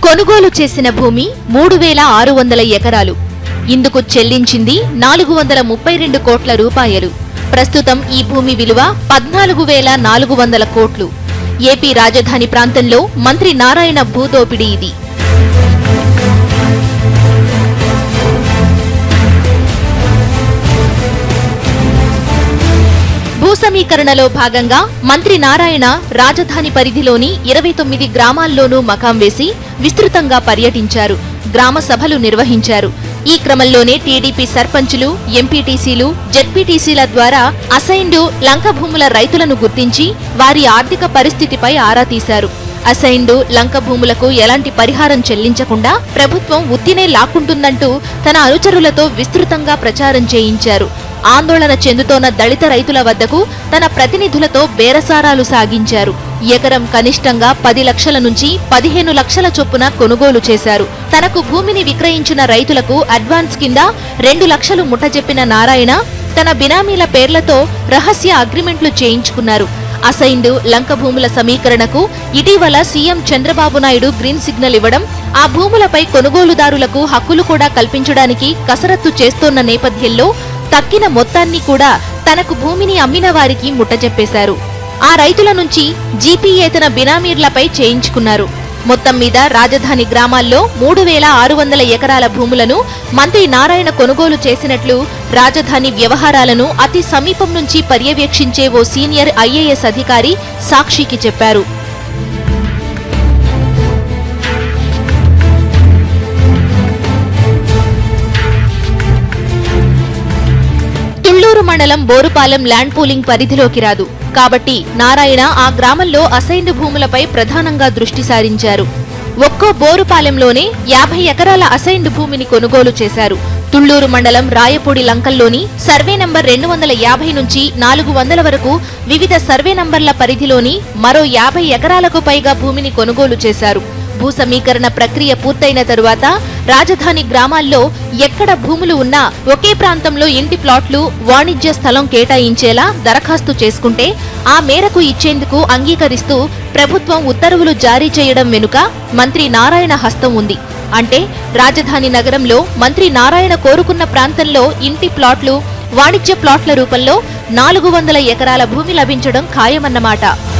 కొనుగోలు చేసిన భూమి మూడు వేల ఆరు వందల ఎకరాలు ఇందుకు చెల్లించింది నాలుగు వందల ముప్పై రెండు కోట్ల రూపాయలు ప్రస్తుతం ఈ భూమి విలువ పద్నాలుగు వేల నాలుగు వందల కోట్లు ఏపీ రాజధాని ప్రాంతంలో మంత్రి నారాయణ భూదోపిడీ ఇది భూసమీకరణలో భాగంగా మంత్రి నారాయణ రాజధాని పరిధిలోని ఇరవై తొమ్మిది గ్రామాల్లోనూ మకాం వేసి విస్తృతంగా పర్యటించారు గ్రామ సభలు నిర్వహించారు ఈ క్రమంలోనే టీడీపీ సర్పంచులు ఎంపీటీసీలు జెడ్పీటీసీల ద్వారా అసైన్డు లంక భూముల రైతులను గుర్తించి వారి ఆర్థిక పరిస్థితిపై ఆరా తీశారు అసైన్డు లంక భూములకు ఎలాంటి పరిహారం చెల్లించకుండా ప్రభుత్వం ఉత్తినే లాక్కుంటుందంటూ తన అనుచరులతో విస్తృతంగా ప్రచారం చేయించారు ఆందోళన చెందుతోన్న దళిత రైతుల వద్దకు తన ప్రతినిధులతో బేరసారాలు సాగించారు ఎకరం కనిష్టంగా పది లక్షల నుంచి పదిహేను లక్షల చొప్పున కొనుగోలు చేశారు తనకు భూమిని విక్రయించిన రైతులకు అడ్వాన్స్ కింద రెండు లక్షలు ముట్టజెప్పిన నారాయణ తన బినామీల పేర్లతో రహస్య అగ్రిమెంట్లు చేయించుకున్నారు అసైన్డ్ లంక భూముల సమీకరణకు ఇటీవల CM Chandrababu Naidu green signal ఇవ్వడం ఆ భూములపై కొనుగోలుదారులకు హక్కులు కూడా కల్పించడానికి కసరత్తు చేస్తోన్న నేపథ్యంలో తక్కిన మొత్తాన్ని కూడా తనకు భూమిని అమ్మిన వారికి ముట్టజెప్పేశారు ఆ రైతుల నుంచి జీపీఏతన బినామీర్లపై చేయించుకున్నారు మొత్తం మీద రాజధాని గ్రామాల్లో మూడు వేల ఆరు వందల ఎకరాల భూములను మంత్రి నారాయణ కొనుగోలు చేసినట్లు రాజధాని వ్యవహారాలను అతి సమీపం నుంచి పర్యవేక్షించే ఓ సీనియర్ ఐఏఎస్ అధికారి సాక్షికి చెప్పారు తుళ్లూరు మండలం బోరుపాలెం ల్యాండ్ పూలింగ్ పరిధిలోకి రాదు కాబట్టి నారాయణ ఆ గ్రామంలో అసైన్డ్ భూములపై ప్రధానంగా దృష్టి సారించారు ఒక్కో బోరుపాలెంలోనే యాభై ఎకరాల అసైన్డ్ భూమిని కొనుగోలు చేశారు తుళ్లూరు మండలం రాయపూడి లంకల్లోని సర్వే నంబర్ రెండు వందల యాభై నుంచి నాలుగు వందల వరకు వివిధ సర్వే నంబర్ల పరిధిలోని మరో యాభై ఎకరాలకు పైగా భూమిని కొనుగోలు చేశారు భూ సమీకరణ ప్రక్రియ పూర్తయిన తరువాత రాజధాని గ్రామాల్లో ఎక్కడ భూములు ఉన్నా ఒకే ప్రాంతంలో ఇంటి ప్లాట్లు వాణిజ్య స్థలం కేటాయించేలా దరఖాస్తు చేసుకుంటే ఆ మేరకు ఇచ్చేందుకు అంగీకరిస్తూ ప్రభుత్వం ఉత్తర్వులు జారీ చేయడం వెనుక మంత్రి నారాయణ హస్తం ఉంది అంటే రాజధాని నగరంలో మంత్రి నారాయణ కోరుకున్న ప్రాంతంలో ఇంటి ప్లాట్లు వాణిజ్య ప్లాట్ల రూపంలో నాలుగు వందల ఎకరాల భూమి లభించడం ఖాయమన్నమాట